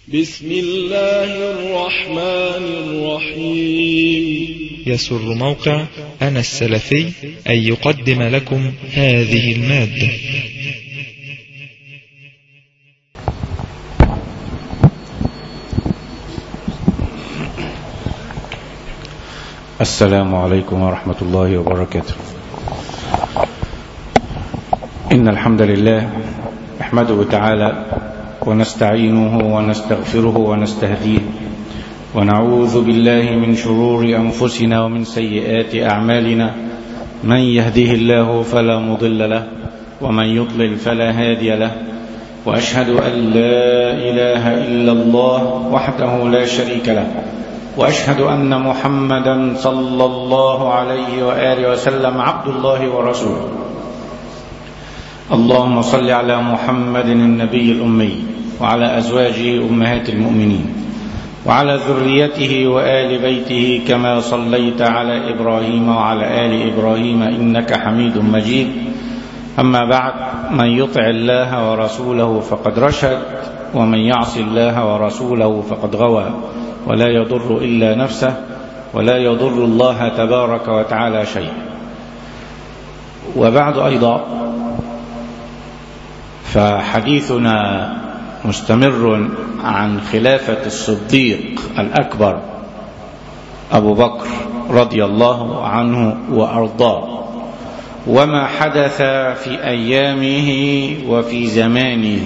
بسم الله الرحمن الرحيم يسر موقع أنا السلفي أن يقدم لكم هذه المادة السلام عليكم ورحمة الله وبركاته إن الحمد لله نحمده تعالى ونستعينه ونستغفره ونستهديه ونعوذ بالله من شرور أنفسنا ومن سيئات أعمالنا من يهده الله فلا مضل له ومن يضلل فلا هادي له وأشهد أن لا إله إلا الله وحده لا شريك له واشهد ان محمدا صلى الله عليه واله وسلم عبد الله ورسوله اللهم صل على محمد النبي الامي وعلى ازواجه امهات المؤمنين وعلى ذريته وال بيته كما صليت على ابراهيم وعلى ال ابراهيم انك حميد مجيد اما بعد من يطع الله ورسوله فقد رشد ومن يعص الله ورسوله فقد غوى ولا يضر إلا نفسه ولا يضر الله تبارك وتعالى شيئا وبعد أيضا فحديثنا مستمر عن خلافة الصديق الأكبر أبو بكر رضي الله عنه وأرضاه وما حدث في أيامه وفي زمانه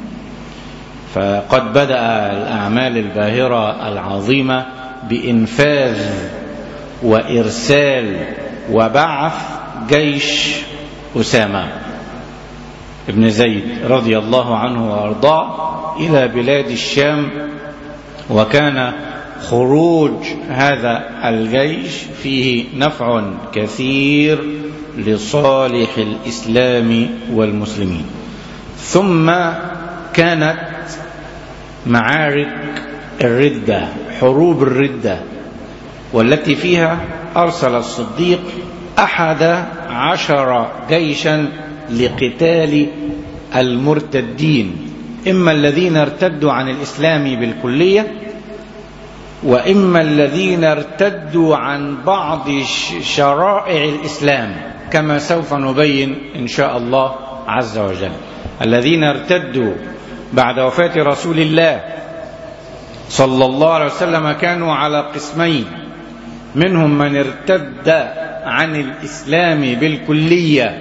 فقد بدأ الأعمال الباهرة العظيمة بإنفاذ وإرسال وبعث جيش أسامة ابن زيد رضي الله عنه وأرضاه إلى بلاد الشام وكان خروج هذا الجيش فيه نفع كثير لصالح الإسلام والمسلمين ثم كانت معارك الردة حروب الردة والتي فيها أرسل الصديق أحد عشر جيشا لقتال المرتدين إما الذين ارتدوا عن الإسلام بالكلية وإما الذين ارتدوا عن بعض شرائع الإسلام كما سوف نبين إن شاء الله عز وجل الذين ارتدوا بعد وفاة رسول الله صلى الله عليه وسلم كانوا على قسمين منهم من ارتد عن الإسلام بالكلية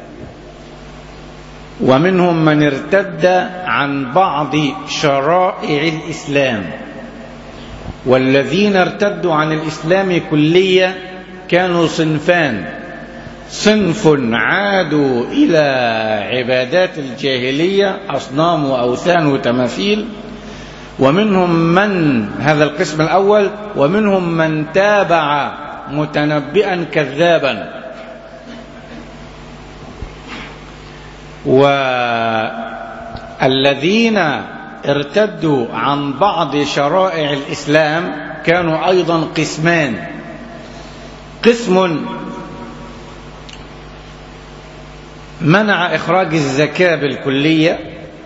ومنهم من ارتد عن بعض شرائع الإسلام والذين ارتدوا عن الإسلام كلية كانوا صنفان صنف عادوا إلى عبادات الجاهلية أصنام وأوثان وتماثيل ومنهم من هذا القسم الأول ومنهم من تابع متنبئا كذابا والذين ارتدوا عن بعض شرائع الإسلام كانوا أيضا قسمان قسم منع إخراج الزكاة بالكلية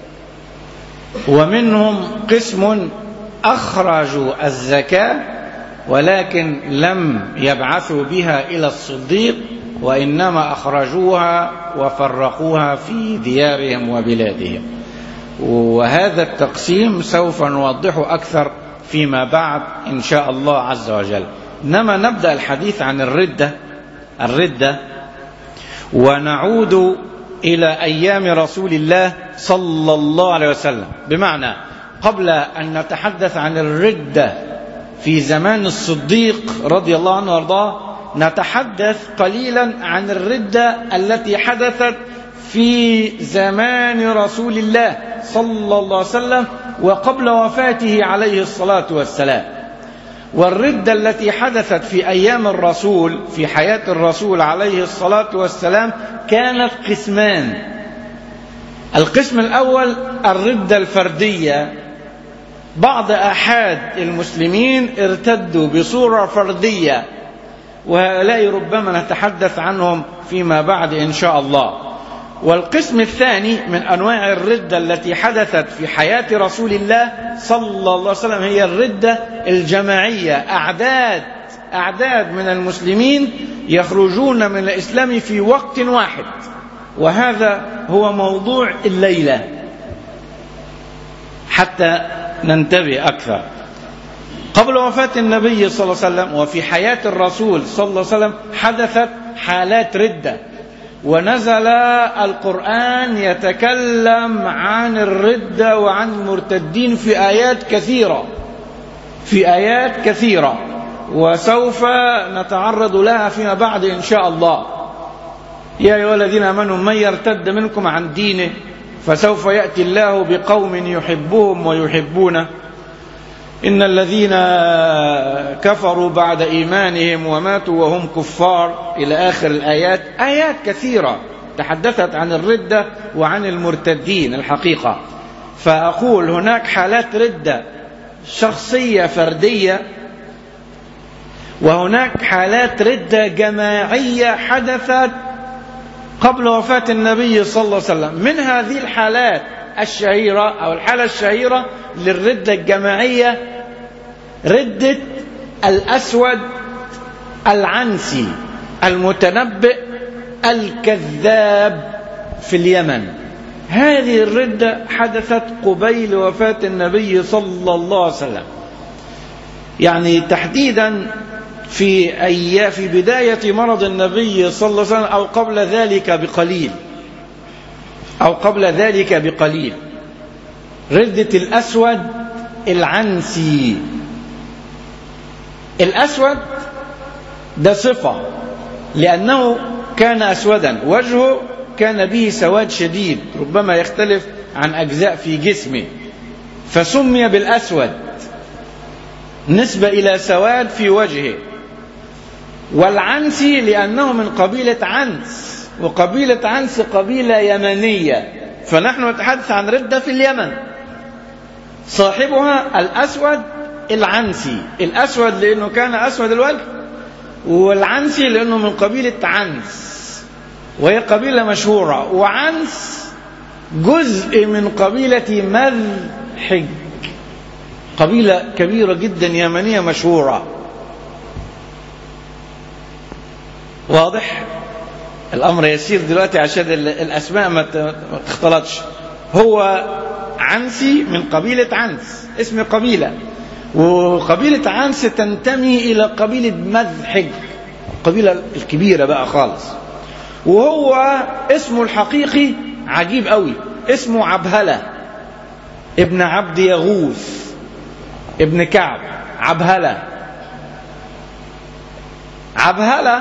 ومنهم قسم أخرجوا الزكاة ولكن لم يبعثوا بها إلى الصديق وإنما أخرجوها وفرقوها في ديارهم وبلادهم وهذا التقسيم سوف نوضحه أكثر فيما بعد إن شاء الله عز وجل إنما نبدأ الحديث عن الردة الردة ونعود إلى أيام رسول الله صلى الله عليه وسلم بمعنى قبل أن نتحدث عن الردة في زمان الصديق رضي الله عنه وارضاه نتحدث قليلا عن الردة التي حدثت في زمان رسول الله صلى الله عليه وسلم وقبل وفاته عليه الصلاة والسلام والردة التي حدثت في أيام الرسول في حياة الرسول عليه الصلاة والسلام كانت قسمان القسم الأول الردة الفردية بعض أحد المسلمين ارتدوا بصورة فردية وهؤلاء ربما نتحدث عنهم فيما بعد إن شاء الله والقسم الثاني من أنواع الردة التي حدثت في حياة رسول الله صلى الله عليه وسلم هي الردة الجماعية أعداد أعداد من المسلمين يخرجون من الإسلام في وقت واحد وهذا هو موضوع الليلة حتى ننتبه أكثر قبل وفاة النبي صلى الله عليه وسلم وفي حياة الرسول صلى الله عليه وسلم حدثت حالات ردة ونزل القرآن يتكلم عن الردة وعن المرتدين في آيات كثيرة في آيات كثيرة وسوف نتعرض لها فيما بعد إن شاء الله يا أيها الذين آمنوا من يرتد منكم عن دينه فسوف يأتي الله بقوم يحبهم ويحبونه إن الذين كفروا بعد إيمانهم وماتوا وهم كفار إلى آخر الآيات آيات كثيرة تحدثت عن الردة وعن المرتدين الحقيقة فأقول هناك حالات ردة شخصية فردية وهناك حالات ردة جماعية حدثت قبل وفاة النبي صلى الله عليه وسلم من هذه الحالات الشهيرة أو الحالة الشهيرة للردة الجماعية ردة الأسود العنسي المتنبئ الكذاب في اليمن هذه الردة حدثت قبيل وفاة النبي صلى الله عليه وسلم يعني تحديدا في أي في بداية مرض النبي صلى الله عليه وسلم أو قبل ذلك بقليل أو قبل ذلك بقليل ردة الأسود العنسي الأسود ده صفة لأنه كان أسودا وجهه كان به سواد شديد ربما يختلف عن أجزاء في جسمه فسمي بالأسود نسبة إلى سواد في وجهه والعنسي لأنه من قبيلة عنس وقبيلة عنس قبيلة يمنية فنحن نتحدث عن ردة في اليمن صاحبها الأسود العنسي الأسود لأنه كان أسود الوجه والعنسي لأنه من قبيلة عنس وهي قبيلة مشهورة وعنس جزء من قبيلة مذحج قبيلة كبيرة جدا يمنية مشهورة واضح الأمر يسير دلوقتي عشان الأسماء ما تختلطش هو عنسي من قبيلة عنس اسم قبيلة وقبيلة عنس تنتمي إلى قبيلة مذحج القبيلة الكبيرة بقى خالص وهو اسمه الحقيقي عجيب قوي اسمه عبهلة ابن عبد يغوث ابن كعب عبهلة عبهلة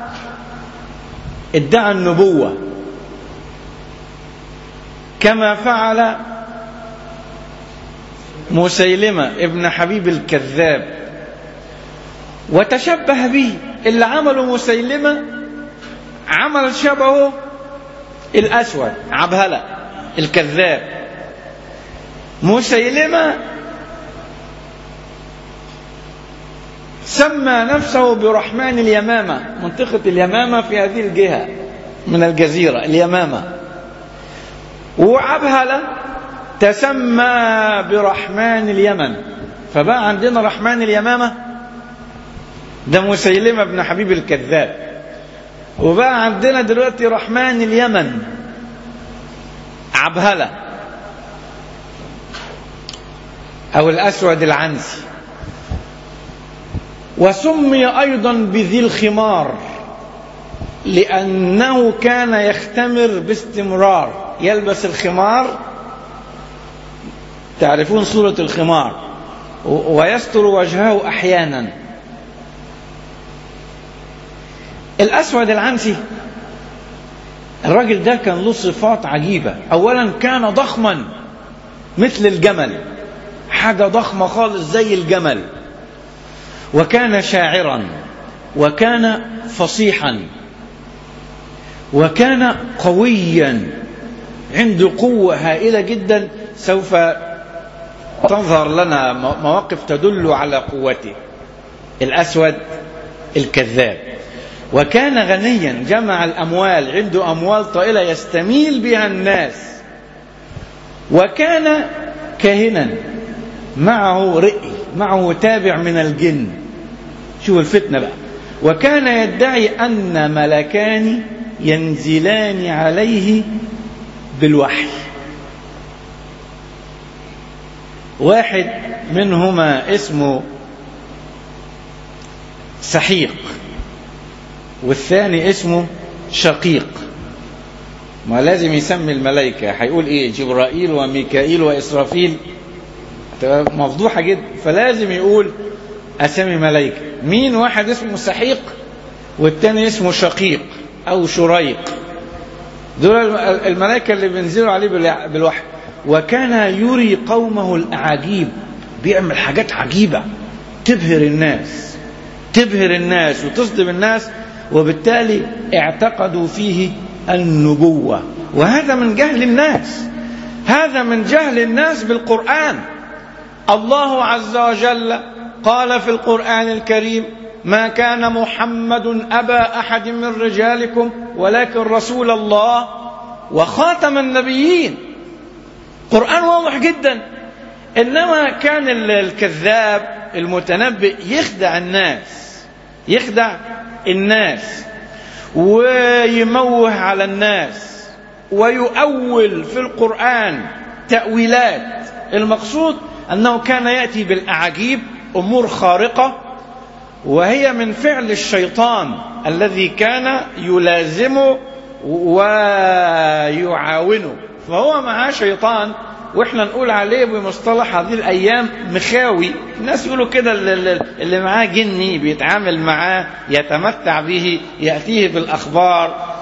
ادعى النبوة كما فعل مسيلمة ابن حبيب الكذاب وتشبه به اللي عمله مسيلمة عمل شبهه الأسود عبهلة الكذاب مسيلمة سمى نفسه برحمن اليمامة منطقة اليمامة في هذه الجهة من الجزيرة اليمامة وعبهلة تسمى برحمن اليمن فبقى عندنا رحمن اليمامة ده مسيلمة بن حبيب الكذاب وبقى عندنا دلوقتي رحمن اليمن عبهلة أو الأسود العنسي وسمي أيضا بذي الخمار لأنه كان يختمر باستمرار يلبس الخمار تعرفون صورة الخمار ويستر وجهه أحيانا الأسود العنسي الراجل ده كان له صفات عجيبة أولا كان ضخما مثل الجمل حاجة ضخمة خالص زي الجمل وكان شاعرا وكان فصيحا وكان قويا عنده قوة هائلة جدا سوف تظهر لنا مواقف تدل على قوته الأسود الكذاب وكان غنيا جمع الأموال عنده أموال طائلة يستميل بها الناس وكان كاهنا معه رئي معه تابع من الجن شوف الفتنة بقى وكان يدعي أن ملكان ينزلان عليه بالوحي واحد منهما اسمه سحيق والثاني اسمه شقيق ما لازم يسمي الملائكة هيقول ايه جبرائيل وميكائيل وإسرافيل تبقى مفضوحة جدا فلازم يقول أسامي ملائكة مين واحد اسمه سحيق والتاني اسمه شقيق أو شريق دول الملائكة اللي بينزلوا عليه بالوحي وكان يري قومه الأعاجيب بيعمل حاجات عجيبة تبهر الناس تبهر الناس وتصدم الناس وبالتالي اعتقدوا فيه النبوة وهذا من جهل الناس هذا من جهل الناس بالقرآن الله عز وجل قال في القرآن الكريم ما كان محمد أبا أحد من رجالكم ولكن رسول الله وخاتم النبيين قرآن واضح جدا إنما كان الكذاب المتنبئ يخدع الناس يخدع الناس ويموه على الناس ويؤول في القرآن تأويلات المقصود أنه كان يأتي بالأعاجيب أمور خارقة وهي من فعل الشيطان الذي كان يلازمه ويعاونه فهو معاه شيطان واحنا نقول عليه بمصطلح هذه الايام مخاوي الناس يقولوا كده اللي معاه جني بيتعامل معاه يتمتع به ياتيه بالاخبار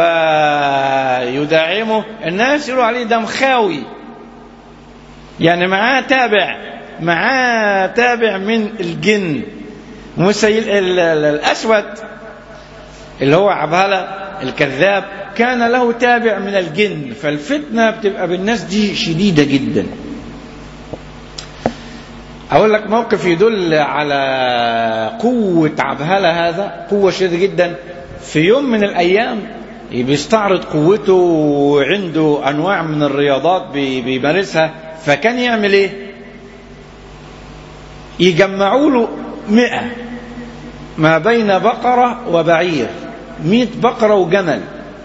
ويداعمه الناس يقولوا عليه ده مخاوي يعني معاه تابع معاه تابع من الجن مسيل الاسود اللي هو عبهله الكذاب كان له تابع من الجن فالفتنة بتبقى بالناس دي شديدة جدا أقول لك موقف يدل على قوة عبهلة هذا قوة شديدة جدا في يوم من الأيام بيستعرض قوته وعنده أنواع من الرياضات بيمارسها فكان يعمل إيه يجمعوا له مئة ما بين بقرة وبعير مئة بقرة وجمل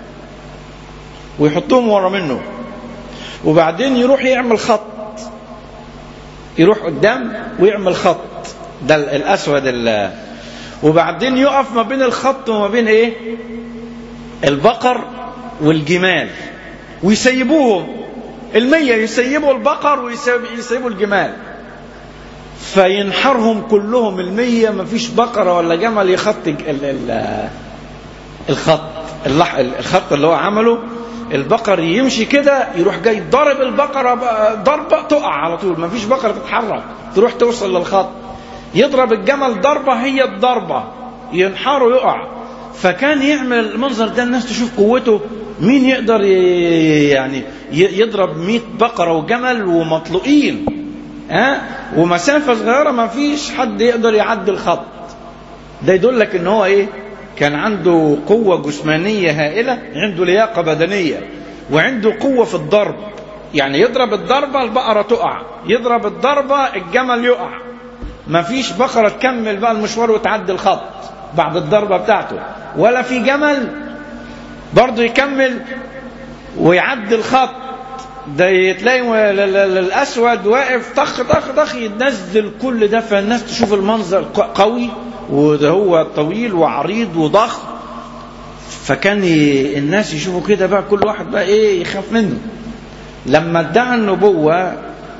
ويحطهم ورا منه وبعدين يروح يعمل خط يروح قدام ويعمل خط ده الاسود ال وبعدين يقف ما بين الخط وما بين ايه البقر والجمال ويسيبوهم المية يسيبوا البقر ويسيبوا الجمال فينحرهم كلهم المية ما فيش بقرة ولا جمل يخط ال ال الخط الخط اللي هو عمله البقر يمشي كده يروح جاي ضارب البقرة ضربة تقع على طول ما فيش بقرة تتحرك تروح توصل للخط يضرب الجمل ضربة هي الضربة ينحر ويقع فكان يعمل المنظر ده الناس تشوف قوته مين يقدر يعني يضرب 100 بقرة وجمل ومطلوقين ها أه؟ ومسافة صغيرة ما فيش حد يقدر يعدي الخط ده يدل لك ان هو ايه كان عنده قوة جسمانية هائلة عنده لياقة بدنية وعنده قوة في الضرب يعني يضرب الضربة البقرة تقع يضرب الضربة الجمل يقع ما فيش بقرة تكمل بقى المشوار وتعدي الخط بعد الضربة بتاعته ولا في جمل برضه يكمل ويعدي الخط ده تلاقي الاسود واقف طخ طخ طخ ينزل كل ده فالناس تشوف المنظر قوي وده هو طويل وعريض وضخم فكان الناس يشوفوا كده بقى كل واحد بقى ايه يخاف منه لما ادعى النبوة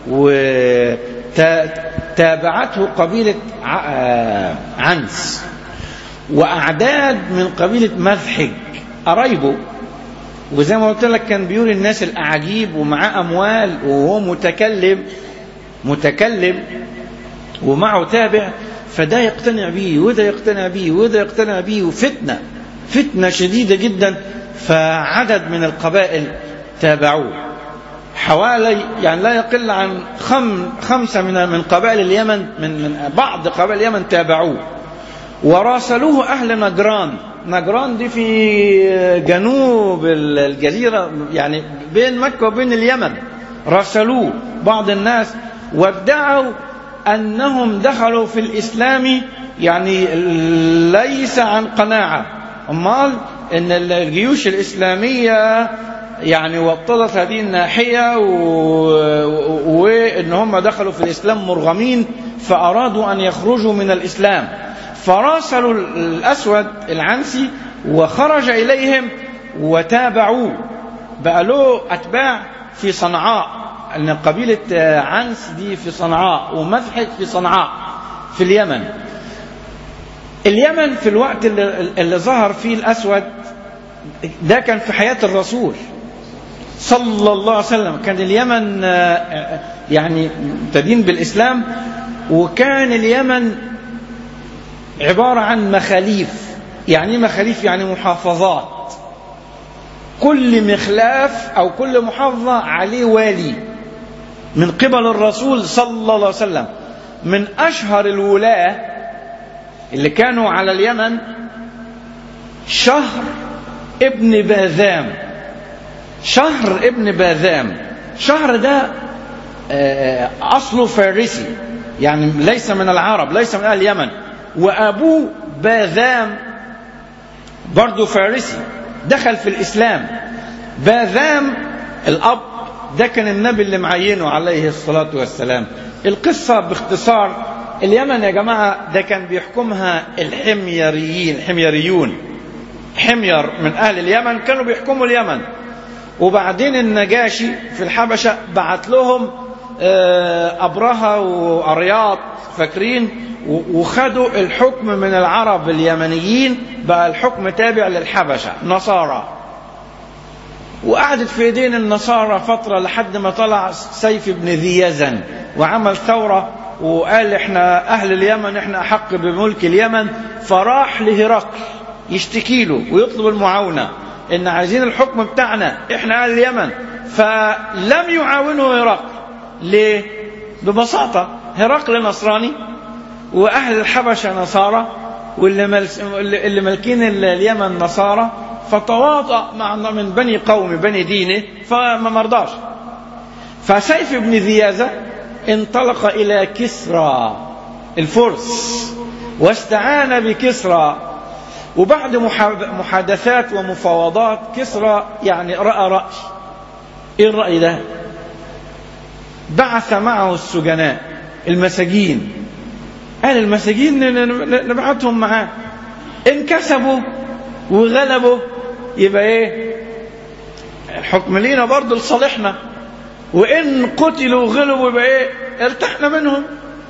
وتابعته قبيلة عنس وأعداد من قبيلة مذحج قرايبه وزي ما قلت لك كان بيقول الناس الأعاجيب ومعاه أموال وهو متكلم متكلم ومعه تابع فده يقتنع بيه وده يقتنع بيه وده يقتنع بيه وفتنة فتنة شديدة جدا فعدد من القبائل تابعوه حوالي يعني لا يقل عن خم خمسة من من قبائل اليمن من من بعض قبائل اليمن تابعوه وراسلوه أهل نجران نجران دي في جنوب الجزيرة يعني بين مكة وبين اليمن رسلوه بعض الناس وادعوا أنهم دخلوا في الإسلام يعني ليس عن قناعة أمال أن الجيوش الإسلامية يعني وطدت هذه الناحية وأن هم دخلوا في الإسلام مرغمين فأرادوا أن يخرجوا من الإسلام فراسلوا الأسود العنسي وخرج إليهم وتابعوه بقى له أتباع في صنعاء أن قبيلة عنس دي في صنعاء ومذحك في صنعاء في اليمن اليمن في الوقت اللي, اللي ظهر فيه الأسود ده كان في حياة الرسول صلى الله عليه وسلم كان اليمن يعني تدين بالإسلام وكان اليمن عبارة عن مخاليف يعني مخاليف يعني محافظات كل مخلاف أو كل محافظة عليه والي من قبل الرسول صلى الله عليه وسلم من أشهر الولاة اللي كانوا على اليمن شهر ابن باذام شهر ابن باذام شهر ده أصله فارسي يعني ليس من العرب ليس من أهل اليمن وأبوه باذام برضه فارسي دخل في الإسلام باذام الأب ده كان النبي اللي معينه عليه الصلاة والسلام القصة باختصار اليمن يا جماعة ده كان بيحكمها الحميريين الحميريون حمير من أهل اليمن كانوا بيحكموا اليمن وبعدين النجاشي في الحبشة بعت لهم أبرهة وأرياط فاكرين وخدوا الحكم من العرب اليمنيين بقى الحكم تابع للحبشة نصارى وقعدت في ايدين النصارى فترة لحد ما طلع سيف بن ذي يزن وعمل ثورة وقال احنا اهل اليمن احنا احق بملك اليمن فراح لهرقل يشتكي له ويطلب المعاونة ان عايزين الحكم بتاعنا احنا اهل اليمن فلم يعاونه هرقل ليه ببساطة هرقل نصراني واهل الحبشة نصارى واللي مل... اللي مالكين اليمن نصارى فتواطأ مع من بني قوم بني دينه فما مرضاش فسيف بن ذيازة انطلق إلى كسرى الفرس واستعان بكسرى وبعد محادثات ومفاوضات كسرى يعني رأى رأي ايه الرأي ده بعث معه السجناء المساجين قال المساجين نبعتهم معاه ان كسبوا وغلبوا يبقى ايه الحكم لينا برضه لصالحنا وان قتلوا وغلبوا يبقى ايه ارتحنا منهم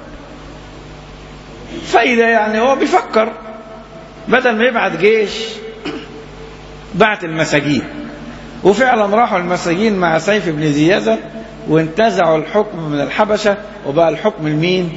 فايدة يعني هو بيفكر بدل ما يبعت جيش بعت المساجين وفعلا راحوا المساجين مع سيف بن زيازة وانتزعوا الحكم من الحبشة وبقى الحكم لمين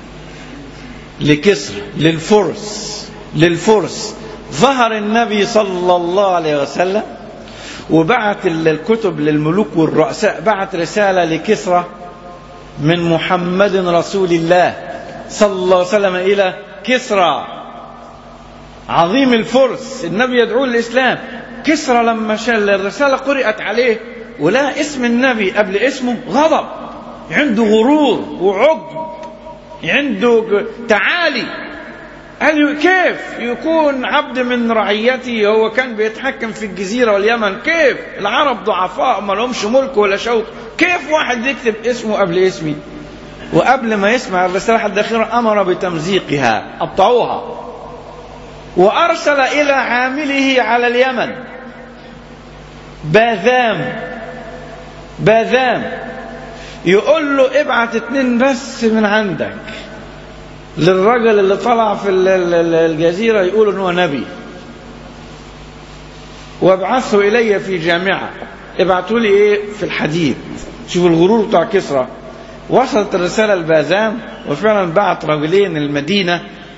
لكسر للفرس للفرس ظهر النبي صلى الله عليه وسلم وبعت الكتب للملوك والرؤساء بعت رسالة لكسرى من محمد رسول الله صلى الله عليه وسلم إلى كسرى عظيم الفرس النبي يدعو للإسلام كسرى لما شال الرسالة قرأت عليه ولا اسم النبي قبل اسمه غضب عنده غرور وعجب عنده تعالي قال كيف يكون عبد من رعيتي هو كان بيتحكم في الجزيرة واليمن كيف العرب ضعفاء ما لهمش ملك ولا شوك كيف واحد يكتب اسمه قبل اسمي وقبل ما يسمع الرسالة الأخيرة أمر بتمزيقها قطعوها وأرسل إلى عامله على اليمن باذام باذام يقول له ابعت اتنين بس من عندك للرجل اللي طلع في الجزيرة يقول ان هو نبي وابعثه الي في جامعة ابعتوا لي ايه في الحديد شوف الغرور بتاع كسرى وصلت الرسالة البازام وفعلا بعت رجلين المدينة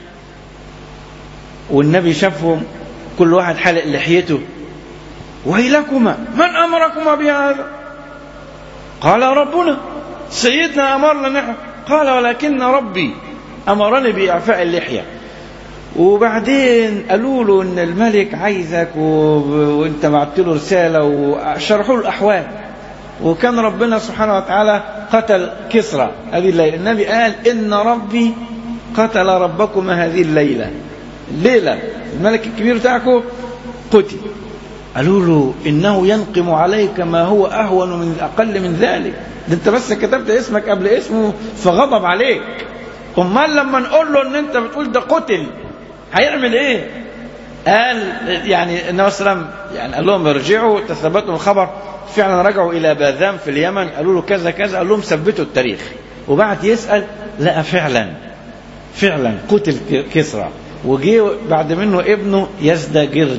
والنبي شافهم كل واحد حلق لحيته ويلكما من أمركما بهذا قال ربنا سيدنا أمرنا نحن قال ولكن ربي أمرني بإعفاء اللحية وبعدين قالوا له ان الملك عايزك و... وانت بعت له رساله وشرحوا له الاحوال وكان ربنا سبحانه وتعالى قتل كسرى هذه الليله النبي قال ان ربي قتل ربكما هذه الليله الليله الملك الكبير بتاعكم قتل قالوا له انه ينقم عليك ما هو اهون من اقل من ذلك ده انت بس كتبت اسمك قبل اسمه فغضب عليك امال لما نقول له ان انت بتقول ده قتل هيعمل ايه قال يعني النبي صلى الله عليه وسلم يعني قال لهم ارجعوا تثبتوا الخبر فعلا رجعوا الى باذام في اليمن قالوا له كذا كذا قال لهم ثبتوا التاريخ وبعد يسال لقى فعلا فعلا قتل كسرى وجي بعد منه ابنه يزدجرد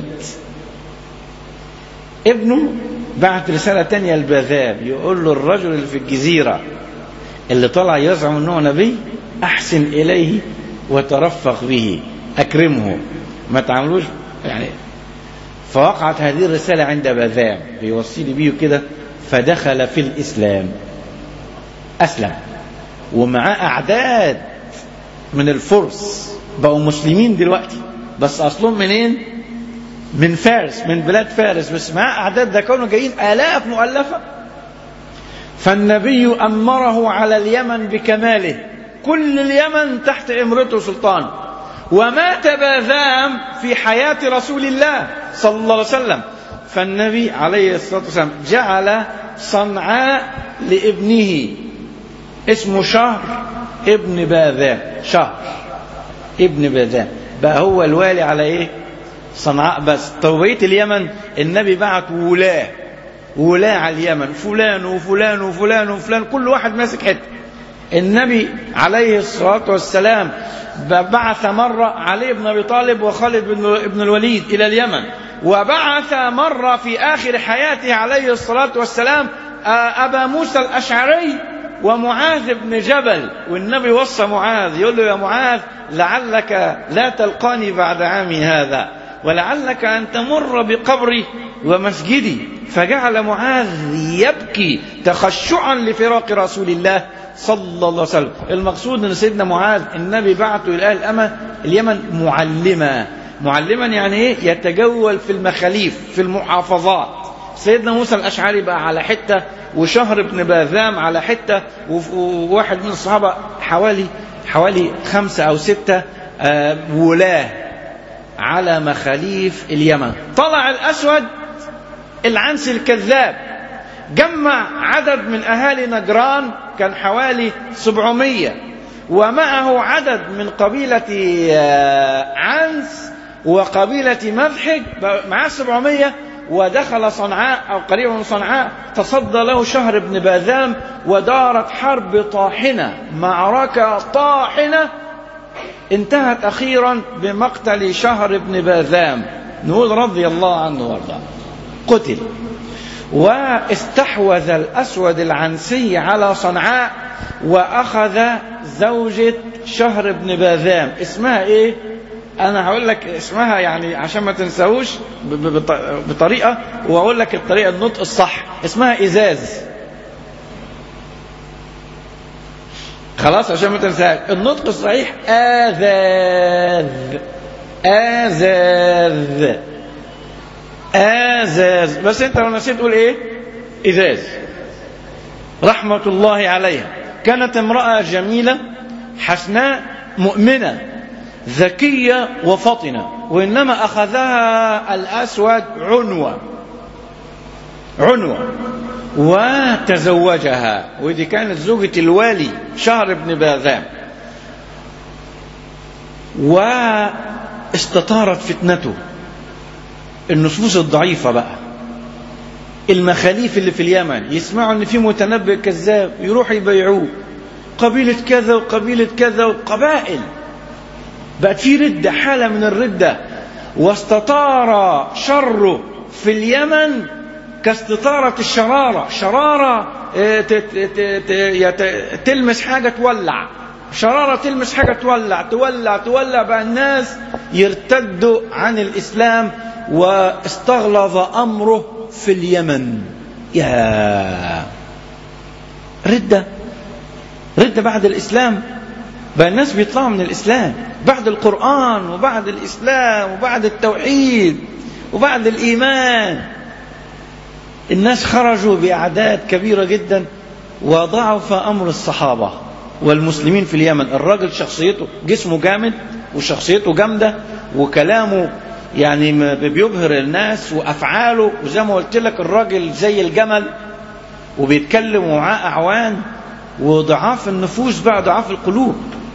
ابنه بعت رسالة تانية لباذاب يقول له الرجل اللي في الجزيرة اللي طلع يزعم انه نبي احسن اليه وترفق به اكرمه ما تعملوش يعني فوقعت هذه الرسالة عند باذام بيوصيني بيه كده فدخل في الاسلام اسلم ومعاه اعداد من الفرس بقوا مسلمين دلوقتي بس اصلهم منين من فارس من بلاد فارس بس معاه اعداد ده كانوا جايين الاف مؤلفه فالنبي امره على اليمن بكماله كل اليمن تحت امرته سلطان ومات باذام في حياه رسول الله صلى الله عليه وسلم فالنبي عليه الصلاه والسلام جعل صنعاء لابنه اسمه شهر ابن باذام شهر ابن باذام بقى هو الوالي على ايه صنعاء بس طب بقيه اليمن النبي بعت ولاه ولاه على اليمن فلان وفلان وفلان وفلان كل واحد ماسك حته النبي عليه الصلاه والسلام بعث مره علي بن ابي طالب وخالد بن الوليد الى اليمن وبعث مره في اخر حياته عليه الصلاه والسلام ابا موسى الاشعري ومعاذ بن جبل والنبي وصى معاذ يقول له يا معاذ لعلك لا تلقاني بعد عامي هذا ولعلك أن تمر بقبري ومسجدي فجعل معاذ يبكي تخشعا لفراق رسول الله صلى الله عليه وسلم المقصود أن سيدنا معاذ النبي بعثه إلى أهل الأمة اليمن معلما معلما يعني إيه يتجول في المخاليف في المحافظات سيدنا موسى الأشعري بقى على حتة وشهر بن باذام على حتة وواحد من الصحابة حوالي حوالي خمسة أو ستة ولاة على مخاليف اليمن طلع الأسود العنسي الكذاب جمع عدد من أهالي نجران كان حوالي 700 ومعه عدد من قبيلة عنس وقبيلة مذحج معاه 700 ودخل صنعاء أو قريبا من صنعاء تصدى له شهر بن باذام ودارت حرب طاحنة معركة طاحنة انتهت أخيرا بمقتل شهر بن باذام نقول رضي الله عنه وارضاه قتل واستحوذ الأسود العنسي على صنعاء وأخذ زوجة شهر بن باذام اسمها إيه أنا هقول لك اسمها يعني عشان ما تنساهوش بطريقة وأقول لك الطريقة النطق الصح اسمها إزاز خلاص عشان ما تنساش النطق الصحيح آذاذ آذاذ آزاز بس انت لو نسيت تقول ايه إزاز رحمة الله عليها كانت امرأة جميلة حسناء مؤمنة ذكية وفطنة وإنما أخذها الأسود عنوة عنوة وتزوجها ودي كانت زوجة الوالي شهر بن باذام واستطارت فتنته النصوص الضعيفة بقى المخاليف اللي في اليمن يسمعوا ان في متنبئ كذاب يروحوا يبيعوه قبيلة كذا وقبيلة كذا وقبائل بقت في ردة حالة من الردة واستطار شره في اليمن كاستطارة الشرارة شرارة تلمس حاجة تولع شرارة تلمس حاجة تولع تولع تولع بقى الناس يرتدوا عن الإسلام واستغلظ أمره في اليمن يا ردة ردة بعد الإسلام بقى الناس بيطلعوا من الإسلام بعد القرآن وبعد الإسلام وبعد التوحيد وبعد الإيمان الناس خرجوا بأعداد كبيرة جدا وضعف أمر الصحابة والمسلمين في اليمن الراجل شخصيته جسمه جامد وشخصيته جامدة وكلامه يعني بيبهر الناس وأفعاله وزي ما قلت لك الراجل زي الجمل وبيتكلم ومعاه أعوان وضعاف النفوس بقى ضعاف القلوب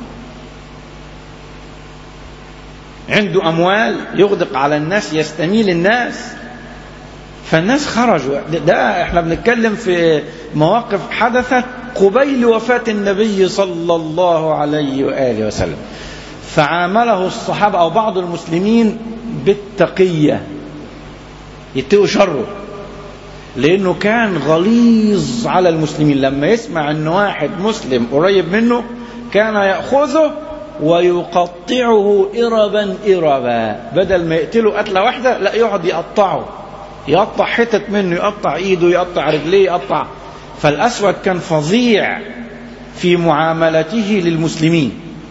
عنده أموال يغدق على الناس يستميل الناس فالناس خرجوا ده, ده احنا بنتكلم في مواقف حدثت قبيل وفاة النبي صلى الله عليه وآله وسلم فعامله الصحابة أو بعض المسلمين بالتقية يتقوا شره لأنه كان غليظ على المسلمين لما يسمع أن واحد مسلم قريب منه كان يأخذه ويقطعه إربا إربا بدل ما يقتله قتلة واحدة لا يقعد يقطعه يقطع حتت منه يقطع ايده يقطع رجليه يقطع فالأسود كان فظيع في معاملته للمسلمين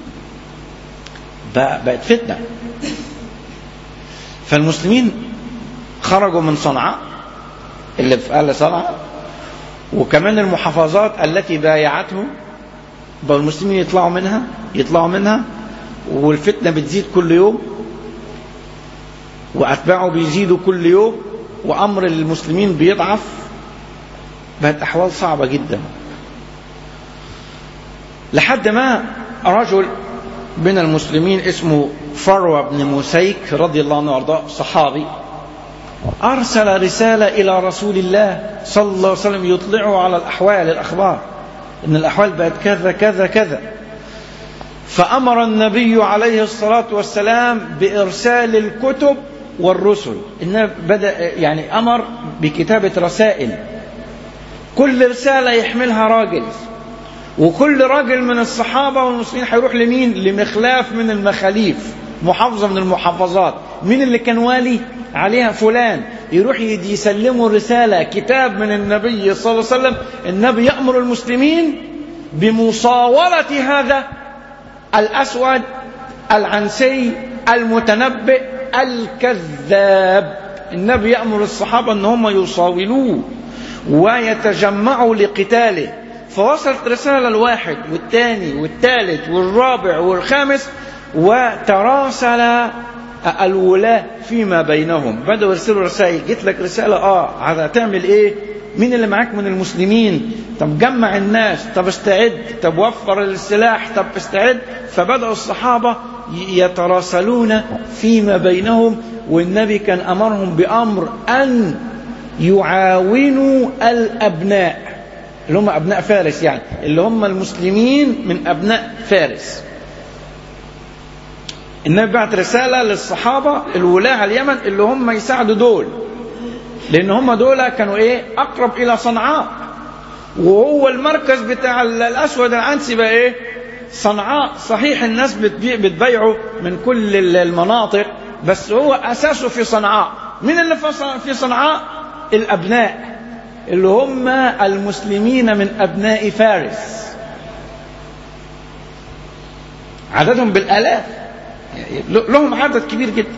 بقت فتنة فالمسلمين خرجوا من صنعاء اللي في أهل صنعاء وكمان المحافظات التي بايعته بقوا المسلمين يطلعوا منها يطلعوا منها والفتنة بتزيد كل يوم وأتباعه بيزيدوا كل يوم وأمر المسلمين بيضعف بقت أحوال صعبة جدا لحد ما رجل من المسلمين اسمه فروة بن مسيك رضي الله عنه وارضاه صحابي أرسل رسالة إلى رسول الله صلى الله عليه وسلم يطلعه على الأحوال الأخبار إن الأحوال بقت كذا كذا كذا فأمر النبي عليه الصلاة والسلام بإرسال الكتب والرسل إنه بدأ يعني أمر بكتابة رسائل كل رسالة يحملها راجل وكل راجل من الصحابة والمسلمين هيروح لمين لمخلاف من المخاليف محافظة من المحافظات مين اللي كان والي عليها فلان يروح يسلموا رسالة كتاب من النبي صلى الله عليه وسلم النبي يأمر المسلمين بمصاولة هذا الأسود العنسي المتنبئ الكذاب النبي يأمر الصحابة أن هم يصاولوه ويتجمعوا لقتاله فوصلت رسالة الواحد والثاني والثالث والرابع والخامس وتراسل الولاة فيما بينهم بدأوا يرسلوا رسائل جيت لك رسالة اه هتعمل ايه مين اللي معاك من المسلمين طب جمع الناس طب استعد طب وفر السلاح طب استعد فبدأوا الصحابة يتراسلون فيما بينهم والنبي كان أمرهم بأمر أن يعاونوا الأبناء اللي هم أبناء فارس يعني اللي هم المسلمين من أبناء فارس النبي بعت رسالة للصحابة الولاة على اليمن اللي هم يساعدوا دول لأن هم دول كانوا إيه أقرب إلى صنعاء وهو المركز بتاع الأسود العنسي بقى إيه صنعاء صحيح الناس بتبيعه من كل المناطق بس هو أساسه في صنعاء مين اللي في صنعاء الأبناء اللي هم المسلمين من أبناء فارس عددهم بالآلاف لهم عدد كبير جدا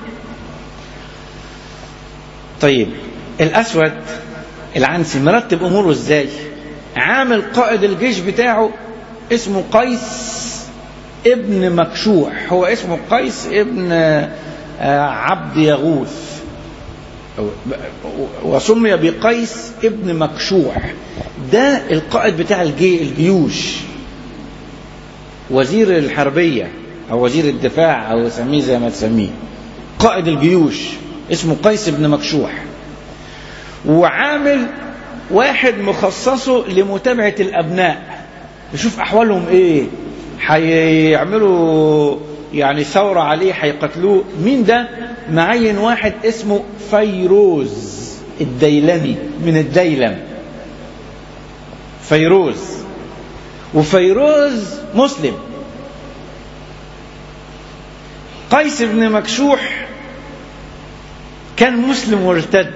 طيب الأسود العنسي مرتب أموره إزاي عامل قائد الجيش بتاعه اسمه قيس ابن مكشوح هو اسمه قيس ابن عبد يغوث وسمي بقيس ابن مكشوح ده القائد بتاع الجي الجيوش وزير الحربية أو وزير الدفاع أو سميه زي ما تسميه قائد الجيوش اسمه قيس بن مكشوح وعامل واحد مخصصه لمتابعة الأبناء يشوف أحوالهم إيه هيعملوا يعني ثورة عليه هيقتلوه مين ده معين واحد اسمه فيروز الديلمي من الديلم فيروز وفيروز مسلم قيس بن مكشوح كان مسلم وارتد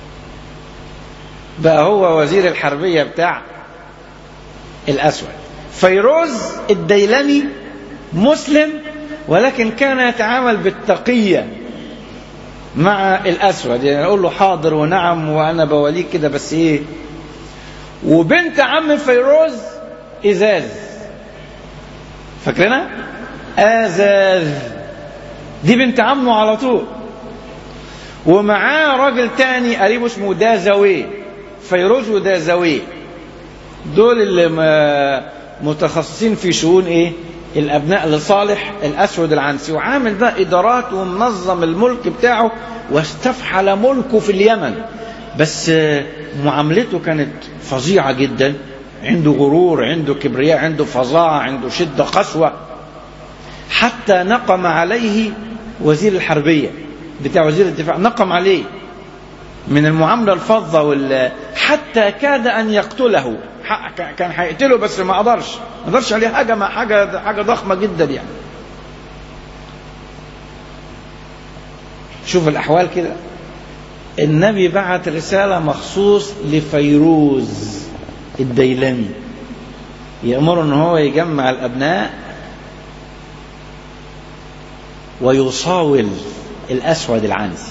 بقى هو وزير الحربية بتاع الأسود فيروز الديلمي مسلم ولكن كان يتعامل بالتقية مع الأسود يعني يقول له حاضر ونعم وأنا بوليك كده بس إيه وبنت عم فيروز إزاز فاكرينها؟ آزاز دي بنت عمه على طول ومعاه راجل تاني قريبه اسمه دازوي فيروز ودازوي دول اللي متخصصين في شؤون ايه الابناء لصالح الاسود العنسي وعامل بقى ادارات ومنظم الملك بتاعه واستفحل ملكه في اليمن بس معاملته كانت فظيعه جدا عنده غرور عنده كبرياء عنده فظاعه عنده شده قسوه حتى نقم عليه وزير الحربيه بتاع وزير الدفاع نقم عليه من المعامله الفظه وال حتى كاد ان يقتله كان هيقتله بس ما قدرش ما قدرش عليه حاجه ما حاجه حاجه ضخمه جدا يعني شوف الاحوال كده النبي بعت رساله مخصوص لفيروز الديلمي يأمر ان هو يجمع الابناء ويصاول الاسود العنسي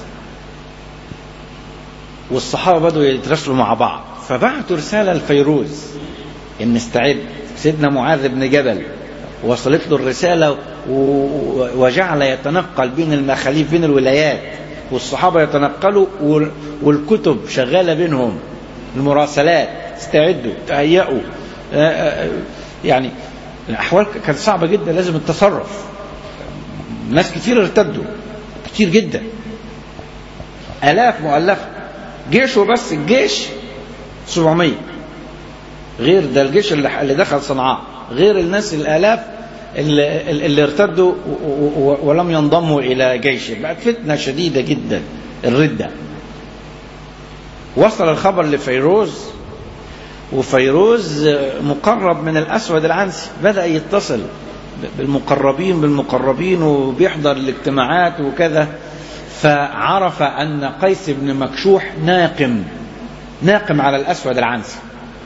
والصحابه بدوا يتراسلوا مع بعض فبعتوا رساله لفيروز ان استعد سيدنا معاذ بن جبل وصلت له الرساله وجعل يتنقل بين المخاليف بين الولايات والصحابه يتنقلوا والكتب شغاله بينهم المراسلات استعدوا تهيئوا يعني الاحوال كانت صعبه جدا لازم التصرف ناس كتير ارتدوا كتير جدا آلاف مؤلفة جيشه بس الجيش 700 غير ده الجيش اللي دخل صنعاء غير الناس الآلاف اللي, اللي ارتدوا ولم ينضموا إلى جيشه بقت فتنة شديدة جدا الردة وصل الخبر لفيروز وفيروز مقرب من الأسود العنسي بدأ يتصل بالمقربين بالمقربين وبيحضر الاجتماعات وكذا فعرف أن قيس بن مكشوح ناقم ناقم على الأسود العنسي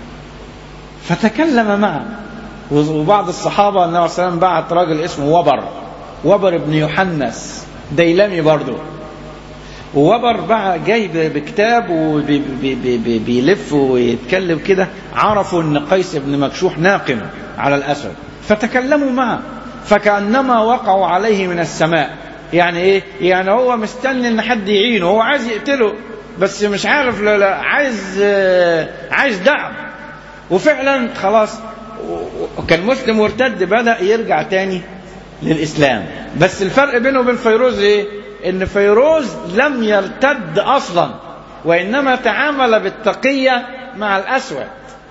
فتكلم معه وبعض الصحابة النبي صلى الله عليه وسلم بعت راجل اسمه وبر وبر بن يحنس ديلمي برضه ووبر بقى جاي بكتاب وبيلف ويتكلم كده عرفوا ان قيس بن مكشوح ناقم على الاسود فتكلموا معه فكانما وقعوا عليه من السماء يعني ايه يعني هو مستني ان حد يعينه هو عايز يقتله بس مش عارف لا لا عايز عايز دعم وفعلا خلاص كان مسلم وارتد بدا يرجع تاني للاسلام بس الفرق بينه وبين فيروز ايه ان فيروز لم يرتد اصلا وانما تعامل بالتقيه مع الاسود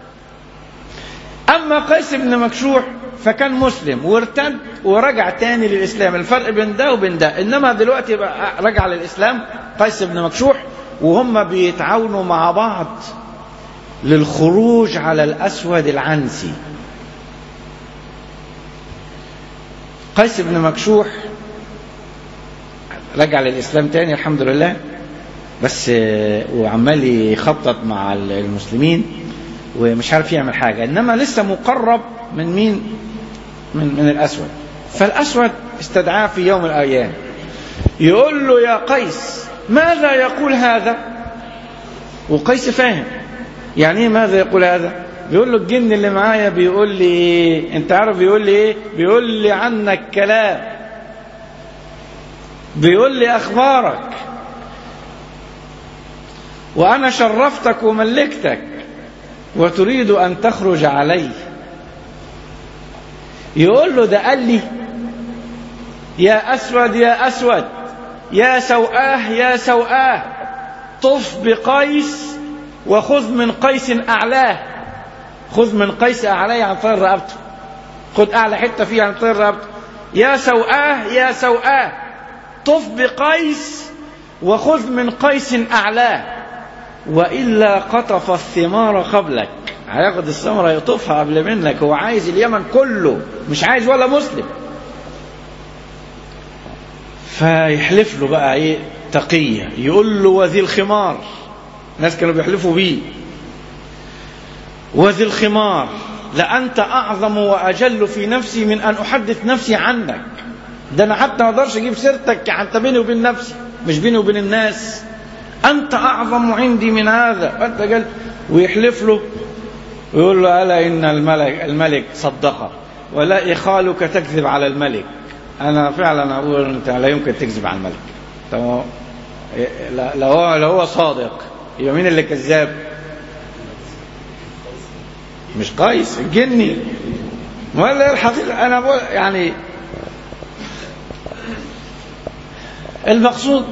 اما قيس بن مكشوح فكان مسلم وارتد ورجع تاني للاسلام الفرق بين ده وبين ده انما دلوقتي بقى رجع للاسلام قيس بن مكشوح وهم بيتعاونوا مع بعض للخروج على الاسود العنسي قيس بن مكشوح رجع للإسلام تاني الحمد لله بس وعمال يخطط مع المسلمين ومش عارف يعمل حاجة إنما لسه مقرب من مين من, من الأسود فالأسود استدعاه في يوم من الأيام يقول له يا قيس ماذا يقول هذا وقيس فاهم يعني ايه ماذا يقول هذا بيقول له الجن اللي معايا بيقول لي ايه انت عارف بيقول لي ايه بيقول لي عنك كلام بيقول لي اخبارك وانا شرفتك وملكتك وتريد ان تخرج علي يقول له ده قال لي يا اسود يا اسود يا سوآه يا سوآه طف بقيس وخذ من قيس اعلاه خذ من قيس اعلاه عن طير رقبته خذ اعلى حته فيه عن طير رقبته يا سوآه يا سوآه طف بقيس وخذ من قيس أعلاه وإلا قطف الثمار قبلك هياخد الثمرة يطوفها قبل منك هو عايز اليمن كله مش عايز ولا مسلم فيحلف له بقى ايه تقية يقول له وذي الخمار ناس كانوا بيحلفوا بيه وذي الخمار لأنت أعظم وأجل في نفسي من أن أحدث نفسي عنك ده أنا حتى ما أقدرش أجيب سيرتك حتى بيني وبين نفسي مش بيني وبين الناس أنت أعظم عندي من هذا أنت قال ويحلف له ويقول له ألا إن الملك الملك صدقك ولا إخالك تكذب على الملك أنا فعلا أقول أنت لا يمكن تكذب على الملك طب لو هو لو هو صادق يبقى مين اللي كذاب؟ مش قيس الجني ولا الحقيقة أنا بقول يعني المقصود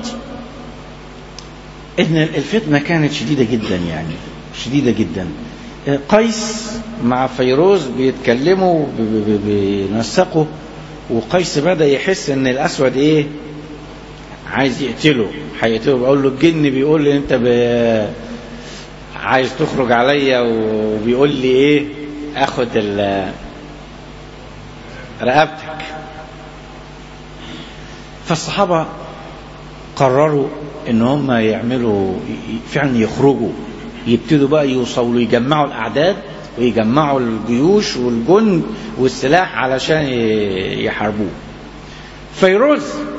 ان الفتنه كانت شديده جدا يعني شديده جدا قيس مع فيروز بيتكلموا بينسقوا وقيس بدا يحس ان الاسود ايه عايز يقتله هيقتله بقول له الجن بيقول لي انت ب... عايز تخرج عليا وبيقول لي ايه اخد ال... رقبتك فالصحابه قرروا ان هم يعملوا فعلا يخرجوا يبتدوا بقى يوصلوا يجمعوا الاعداد ويجمعوا الجيوش والجند والسلاح علشان يحاربوه فيروز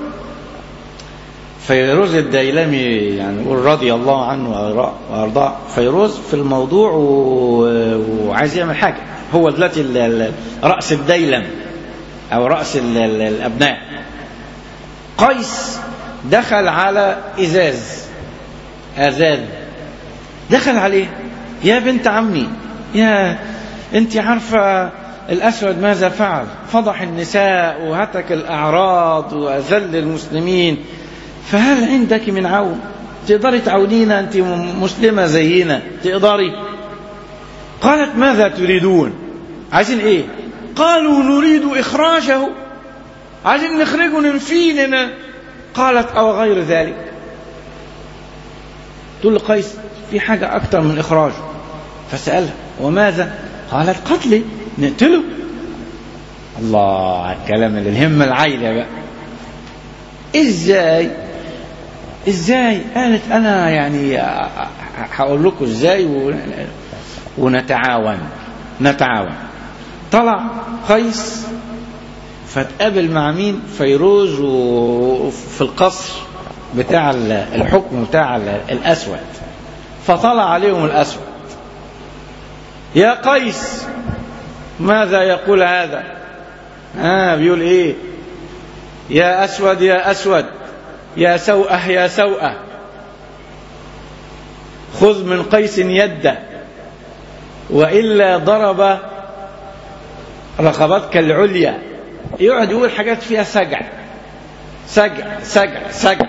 فيروز الديلمي يعني يقول رضي الله عنه وارضاه فيروز في الموضوع وعايز يعمل حاجه هو دلوقتي راس الديلم او راس الابناء قيس دخل على ازاز ازاز دخل عليه يا بنت عمي يا انت عارفه الاسود ماذا فعل فضح النساء وهتك الاعراض واذل المسلمين فهل عندك من عون تقدري تعونينا انت مسلمه زينا تقدري قالت ماذا تريدون عايزين ايه قالوا نريد اخراجه عايزين نخرجه ننفيه قالت أو غير ذلك تقول لقيس في حاجة أكثر من إخراجه فسألها وماذا قالت قتلي نقتله الله على الكلام اللي الهمة العايلة بقى ازاي ازاي قالت انا يعني هقول لكم ازاي ونتعاون نتعاون طلع قيس فتقابل مع مين فيروز في القصر بتاع الحكم بتاع الأسود فطلع عليهم الأسود يا قيس ماذا يقول هذا آه بيقول ايه يا أسود يا أسود يا سوءة يا سوءة خذ من قيس يده وإلا ضرب رقبتك العليا يقعد يقول حاجات فيها سجع سجع سجع سجع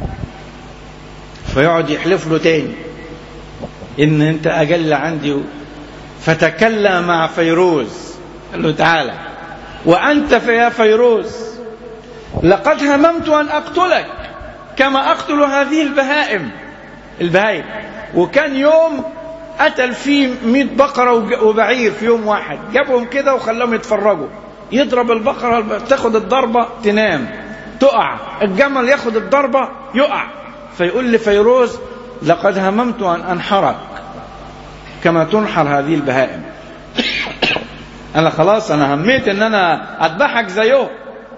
فيقعد يحلف له تاني ان انت اجل عندي فتكلم مع فيروز قال له تعالى وانت يا فيروز لقد هممت ان اقتلك كما اقتل هذه البهائم البهائم وكان يوم قتل فيه مئة بقرة وبعير في يوم واحد جابهم كده وخلاهم يتفرجوا يضرب البقرة تاخد الضربة تنام تقع الجمل ياخد الضربة يقع فيقول لفيروز لقد هممت أن أنحرك كما تنحر هذه البهائم أنا خلاص أنا هميت أن أنا أذبحك زيه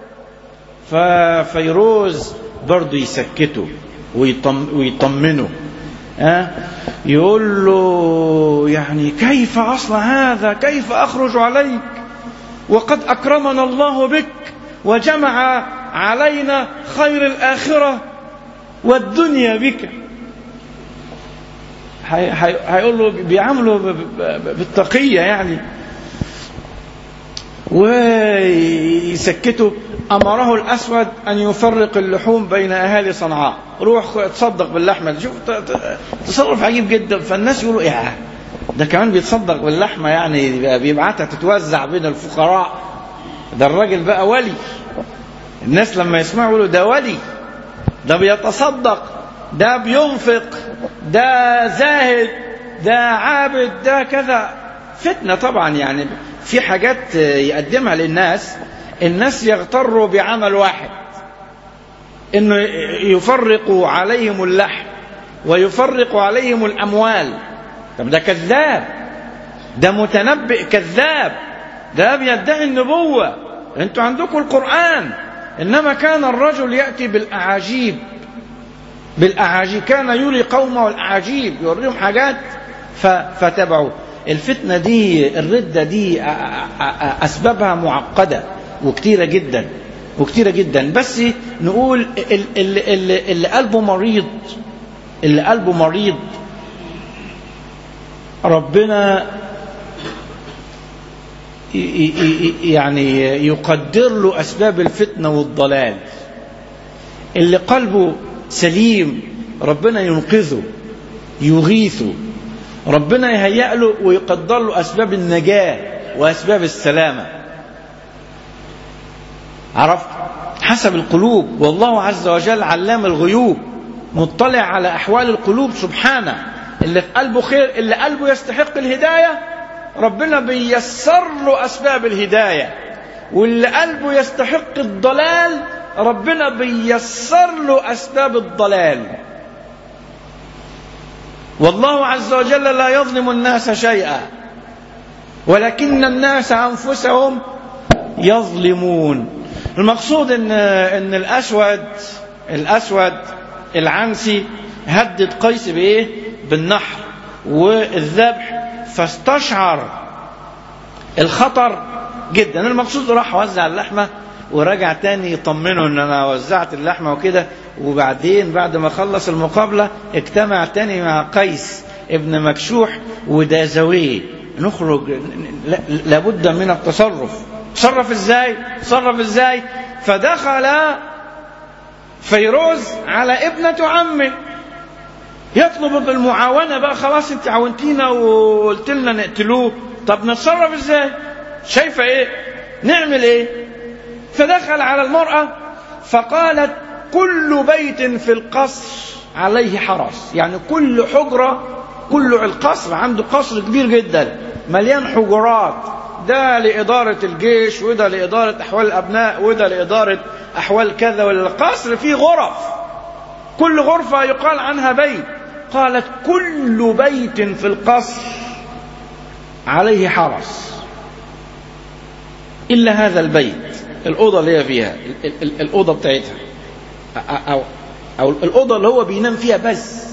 ففيروز برضه يسكته ويطم ويطمنه أه؟ يقول له يعني كيف أصنع هذا كيف أخرج عليك وقد أكرمنا الله بك وجمع علينا خير الآخرة والدنيا بك هيقول له بيعامله بالتقية يعني ويسكته أمره الأسود أن يفرق اللحوم بين أهالي صنعاء روح تصدق باللحمة شوف تصرف عجيب جدا فالناس يقولوا إيه ده كمان بيتصدق باللحمة يعني بيبعتها تتوزع بين الفقراء ده الراجل بقى ولي الناس لما يسمعوا يقولوا ده ولي ده بيتصدق ده بينفق ده زاهد ده عابد ده كذا فتنة طبعا يعني في حاجات يقدمها للناس الناس يغتروا بعمل واحد انه يفرق عليهم اللحم ويفرق عليهم الاموال طب ده كذاب ده متنبئ كذاب ده بيدعي النبوة انتوا عندكم القرآن إنما كان الرجل يأتي بالأعاجيب بالأعاجيب كان يري قومه الأعاجيب يوريهم حاجات فتبعوا الفتنة دي الردة دي أسبابها معقدة وكتيرة جدا وكتيرة جدا بس نقول اللي, اللي, اللي قلبه مريض اللي قلبه مريض ربنا يعني يقدر له أسباب الفتنة والضلال اللي قلبه سليم ربنا ينقذه يغيثه ربنا يهيأ له ويقدر له أسباب النجاة وأسباب السلامة عرفت حسب القلوب والله عز وجل علام الغيوب مطلع على أحوال القلوب سبحانه اللي في قلبه خير اللي قلبه يستحق الهداية ربنا بيسر له أسباب الهداية واللي قلبه يستحق الضلال ربنا بيسر له أسباب الضلال والله عز وجل لا يظلم الناس شيئا ولكن الناس أنفسهم يظلمون المقصود ان ان الاسود الاسود العنسي هدد قيس بايه بالنحر والذبح فاستشعر الخطر جدا المقصود راح وزع اللحمه ورجع تاني يطمنه ان انا وزعت اللحمه وكده وبعدين بعد ما خلص المقابله اجتمع تاني مع قيس ابن مكشوح ودازويه نخرج لابد من التصرف تصرف ازاي تصرف ازاي فدخل فيروز على ابنة عمه يطلب المعاونة بقى خلاص انت عاونتينا وقلت لنا نقتلوه طب نتصرف ازاي شايفة ايه نعمل ايه فدخل على المرأة فقالت كل بيت في القصر عليه حرس يعني كل حجرة كل القصر عنده قصر كبير جدا مليان حجرات ده لإدارة الجيش وده لإدارة أحوال الأبناء وده لإدارة أحوال كذا والقصر فيه غرف كل غرفة يقال عنها بيت قالت كل بيت في القصر عليه حرس إلا هذا البيت الأوضة اللي هي فيها الأوضة بتاعتها أو أو الأوضة اللي هو بينام فيها بس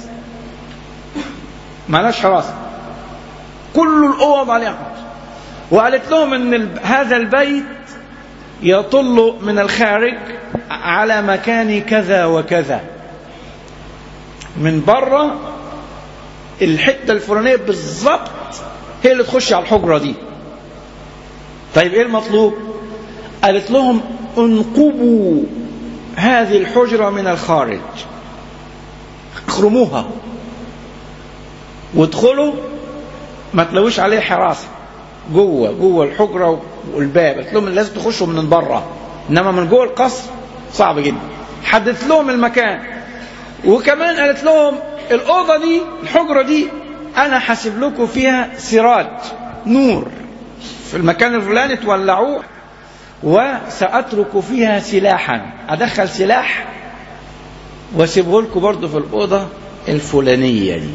معناش حراسة كل الأوض عليها حراسة وقالت لهم ان هذا البيت يطل من الخارج على مكان كذا وكذا من بره الحته الفلانيه بالظبط هي اللي تخش على الحجره دي طيب ايه المطلوب قالت لهم انقبوا هذه الحجره من الخارج اخرموها وادخلوا ما تلاقوش عليه حراسه جوه جوه الحجره والباب قلت لهم لازم تخشوا من بره انما من جوه القصر صعب جدا حددت لهم المكان وكمان قالت لهم الاوضه دي الحجره دي انا حاسب لكم فيها سراج نور في المكان الفلاني تولعوه وساترك فيها سلاحا ادخل سلاح واسيبه لكم برضه في الاوضه الفلانيه دي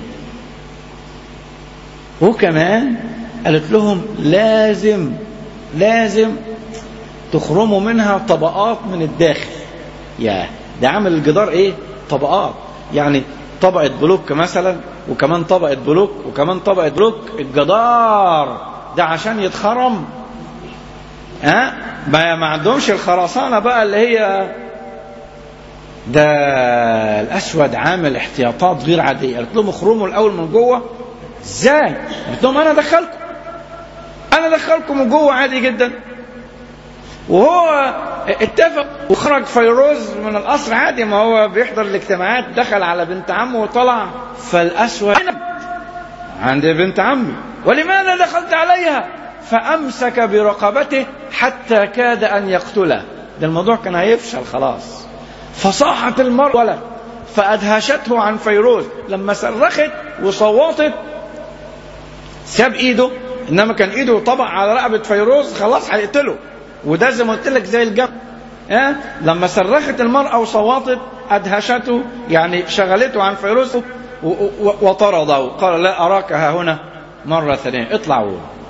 وكمان قالت لهم لازم لازم تخرموا منها طبقات من الداخل يا ده عامل الجدار ايه طبقات يعني طبقة بلوك مثلا وكمان طبقة بلوك وكمان طبقة بلوك الجدار ده عشان يتخرم ها أه؟ ما عندهمش الخرسانة بقى اللي هي ده الأسود عامل احتياطات غير عادية قالت لهم اخرموا الأول من جوه ازاي قلت لهم أنا أدخلكم انا ادخلكم من جوه عادي جدا وهو اتفق وخرج فيروز من القصر عادي ما هو بيحضر الاجتماعات دخل على بنت عمه وطلع فالاسود عند بنت عمي ولماذا دخلت عليها فامسك برقبته حتى كاد ان يقتله ده الموضوع كان هيفشل خلاص فصاحت المرأة ولد فأدهشته عن فيروز لما صرخت وصوتت ساب ايده انما كان ايده طبع على رقبه فيروز خلاص هيقتله وده زي ما قلت لك زي الجبل اه؟ لما صرخت المراه وصوتت ادهشته يعني شغلته عن فيروز وطرده قال لا اراك ها هنا مره ثانيه اطلع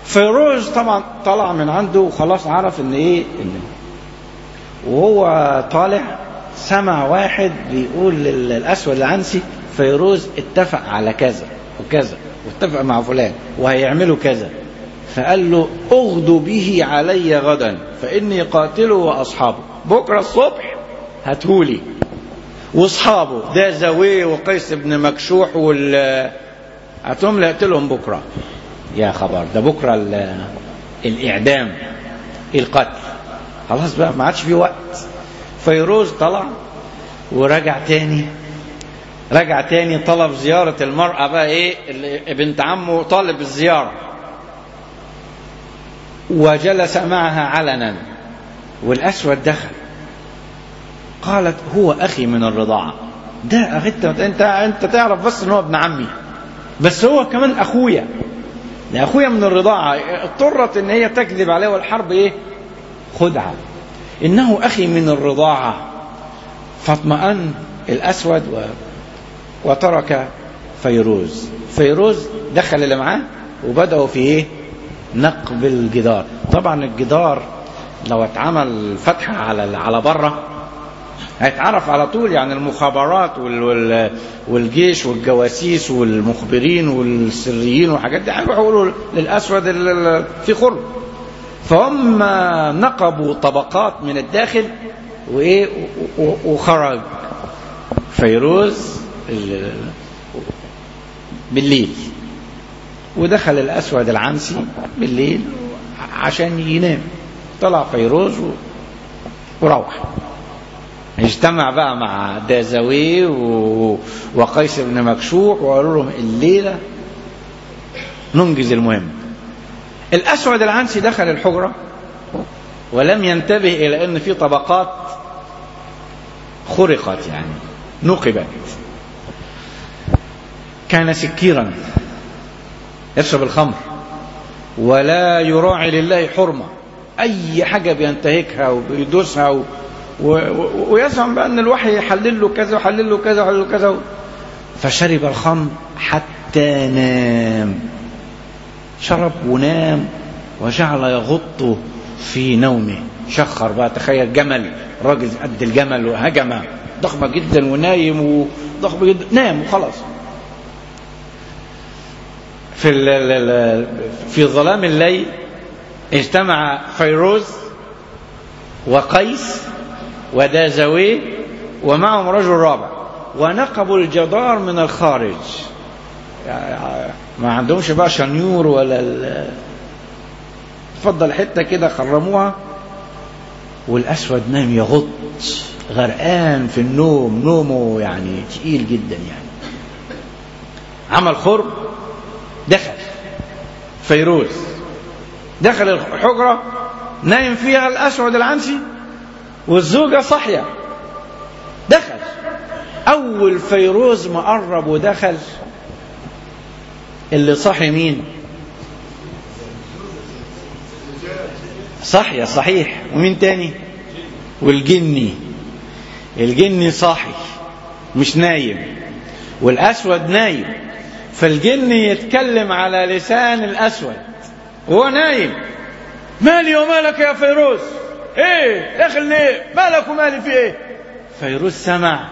فيروز طبعا طلع من عنده وخلاص عرف ان ايه ان وهو طالع سمع واحد بيقول للاسود العنسي فيروز اتفق على كذا وكذا واتفق مع فلان وهيعملوا كذا فقال له اغدو به علي غدا فاني قاتله واصحابه بكره الصبح هاتهولي واصحابه ده زوي وقيس بن مكشوح وال هاتهم لي اقتلهم بكره يا خبر ده بكره ال... الاعدام القتل خلاص بقى ما عادش في وقت فيروز طلع ورجع تاني رجع تاني طلب زيارة المرأة بقى ايه اللي بنت عمه طالب الزيارة وجلس معها علنا والأسود دخل قالت هو أخي من الرضاعة ده أخي انت انت انت تعرف بس ان هو ابن عمي بس هو كمان اخويا ده اخويا من الرضاعة اضطرت ان هي تكذب عليه والحرب ايه خدعة انه اخي من الرضاعة فاطمأن الاسود و... وترك فيروز فيروز دخل اللي معاه وبدأوا في ايه نقب الجدار طبعا الجدار لو اتعمل فتحة على على بره هيتعرف على طول يعني المخابرات وال وال والجيش والجواسيس والمخبرين والسريين والحاجات دي هيروحوا يقولوا للاسود في خرم فهم نقبوا طبقات من الداخل وايه وخرج فيروز بالليل ودخل الاسود العنسي بالليل عشان ينام طلع فيروز وروح اجتمع بقى مع دازوي و... وقيس بن مكشوح وقالوا لهم الليله ننجز المهم الاسود العنسي دخل الحجره ولم ينتبه الى ان في طبقات خرقت يعني نقبت كان سكيرا يشرب الخمر ولا يراعي لله حرمه اي حاجه بينتهكها وبيدوسها و... و... ويزعم بأن الوحي يحلل له كذا ويحلل له كذا ويحلل له كذا فشرب الخمر حتى نام شرب ونام وجعل يغط في نومه شخر بقى تخيل جمل راجل قد الجمل وهجمة ضخمة جدا ونايم وضخمة جدا نام وخلاص في ال في ظلام الليل اجتمع فيروز وقيس ودازوي ومعهم رجل رابع ونقبوا الجدار من الخارج يعني ما عندهمش بقى شنيور ولا ال... تفضل حته كده خرموها والاسود نام يغط غرقان في النوم نومه يعني تقيل جدا يعني عمل خرم دخل فيروز دخل الحجره نايم فيها الاسود العنسي والزوجة صحية دخل أول فيروز ما قرب ودخل اللي صحي مين صحية صحيح ومين تاني والجني الجني صاحي مش نايم والأسود نايم فالجني يتكلم على لسان الأسود وهو نايم مالي ومالك يا فيروز ايه داخل ليه مالك ومالي في ايه فيروز سمع